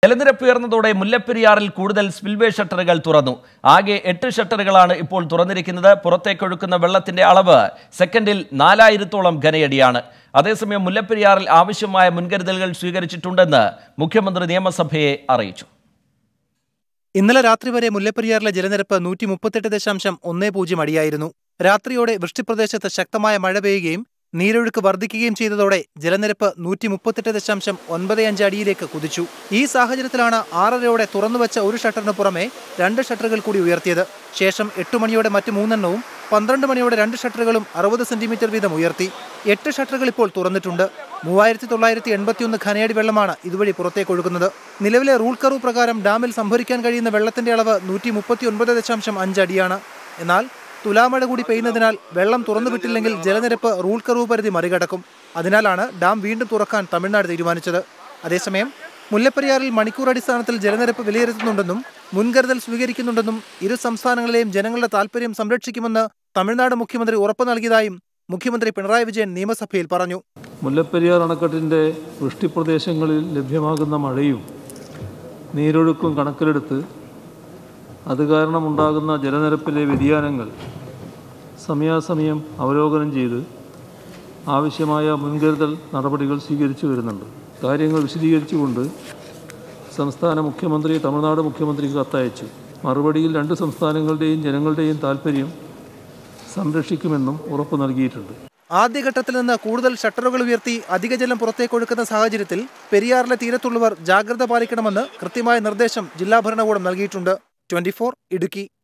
ജലനിരപ്പ് ഉയർന്നതോടെ മുല്ലപ്പെരിയാറിൽ കൂടുതൽ സ്പിൽവേ ഷട്ടറുകൾ തുറന്നു ആകെ എട്ട് ഷട്ടറുകളാണ് ഇപ്പോൾ തുറന്നിരിക്കുന്നത് പുറത്തേക്കൊഴുക്കുന്ന വെള്ളത്തിന്റെ അളവ് സെക്കൻഡിൽ നാലായിരത്തോളം ഘനയടിയാണ് അതേസമയം മുല്ലപ്പെരിയാറിൽ ആവശ്യമായ മുൻകരുതലുകൾ സ്വീകരിച്ചിട്ടുണ്ടെന്ന് മുഖ്യമന്ത്രി നിയമസഭയെ അറിയിച്ചു ഇന്നലെ രാത്രി വരെ മുല്ലപ്പെരിയാറിലെ ജലനിരപ്പ് നൂറ്റി മുപ്പത്തെട്ട് ദശാംശം ഒന്ന് പൂജ്യം അടിയായിരുന്നു രാത്രിയോടെ വൃഷ്ടിപ്രദേശത്ത് ശക്തമായ മഴ പെയ്യുകയും നീരൊഴുക്ക് വർദ്ധിക്കുകയും ചെയ്തതോടെ ജലനിരപ്പ് നൂറ്റി മുപ്പത്തെട്ട് ദശാംശം ഒൻപത് അഞ്ച് അടിയിലേക്ക് കുതിച്ചു ഈ സാഹചര്യത്തിലാണ് ആറരയോടെ തുറന്നുവച്ച ഒരു ഷട്ടറിന് പുറമെ രണ്ട് ഷട്ടറുകൾ കൂടി ഉയർത്തിയത് ശേഷം എട്ട് മണിയോടെ മറ്റ് മൂന്നെണ്ണവും പന്ത്രണ്ട് മണിയോടെ രണ്ട് ഷട്ടറുകളും അറുപത് സെന്റിമീറ്റർ വീതം ഉയർത്തി എട്ട് ഷട്ടറുകൾ ഇപ്പോൾ തുറന്നിട്ടുണ്ട് മൂവായിരത്തി തൊള്ളായിരത്തി എൺപത്തിയൊന്ന് ഖനയടി വെള്ളമാണ് ഇതുവഴി പുറത്തേക്ക് ഒഴുകുന്നത് നിലവിലെ റൂൾ കർവ് പ്രകാരം ഡാമിൽ സംഭരിക്കാൻ കഴിയുന്ന വെള്ളത്തിന്റെ അളവ് നൂറ്റി മുപ്പത്തി ഒൻപത് ദശാംശം അഞ്ച് അടിയാണ് എന്നാൽ തുലാമഴ കൂടി പെയ്യുന്നതിനാൽ വെള്ളം തുറന്നുവിട്ടില്ലെങ്കിൽ ജലനിരപ്പ് റൂൾ കർവ് പരിധി മറികടക്കും അതിനാലാണ് ഡാം വീണ്ടും തുറക്കാൻ തമിഴ്നാട് തീരുമാനിച്ചത് അതേസമയം മുല്ലപ്പെരിയാറിൽ മണിക്കൂർ അടിസ്ഥാനത്തിൽ ജലനിരപ്പ് വിലയിരുത്തുന്നുണ്ടെന്നും മുൻകരുതൽ സ്വീകരിക്കുന്നുണ്ടെന്നും ഇരു സംസ്ഥാനങ്ങളിലെയും ജനങ്ങളുടെ താൽപര്യം സംരക്ഷിക്കുമെന്ന് തമിഴ്നാട് മുഖ്യമന്ത്രി ഉറപ്പു നൽകിയതായും മുഖ്യമന്ത്രി പിണറായി വിജയൻ നിയമസഭയിൽ പറഞ്ഞു മുല്ലപ്പെരിയാർ അണക്കെട്ടിൻ്റെ വൃഷ്ടിപ്രദേശങ്ങളിൽ ലഭ്യമാകുന്ന മഴയും നീരൊഴുക്കും കണക്കിലെടുത്ത് അത് കാരണമുണ്ടാകുന്ന ജലനിരപ്പിലെ വ്യതിയാനങ്ങൾ സമയാസമയം അവലോകനം ചെയ്ത് ആവശ്യമായ മുൻകരുതൽ നടപടികൾ സ്വീകരിച്ചു വരുന്നുണ്ട് കാര്യങ്ങൾ വിശദീകരിച്ചുകൊണ്ട് സംസ്ഥാന മുഖ്യമന്ത്രി തമിഴ്നാട് മുഖ്യമന്ത്രിക്ക് കത്തയച്ചു മറുപടിയിൽ രണ്ട് സംസ്ഥാനങ്ങളുടെയും ജനങ്ങളുടെയും താൽപ്പര്യം സംരക്ഷിക്കുമെന്നും ഉറപ്പു നൽകിയിട്ടുണ്ട് ആദ്യഘട്ടത്തിൽ നിന്ന് കൂടുതൽ ഷട്ടറുകൾ ഉയർത്തി അധിക ജലം പുറത്തേക്കൊഴുക്കുന്ന സാഹചര്യത്തിൽ പെരിയാറിലെ തീരത്തുള്ളവർ ജാഗ്രത പാലിക്കണമെന്ന് കൃത്യമായ നിർദ്ദേശം ജില്ലാ ഭരണകൂടം നൽകിയിട്ടുണ്ട് ട്വന്റി ഇടുക്കി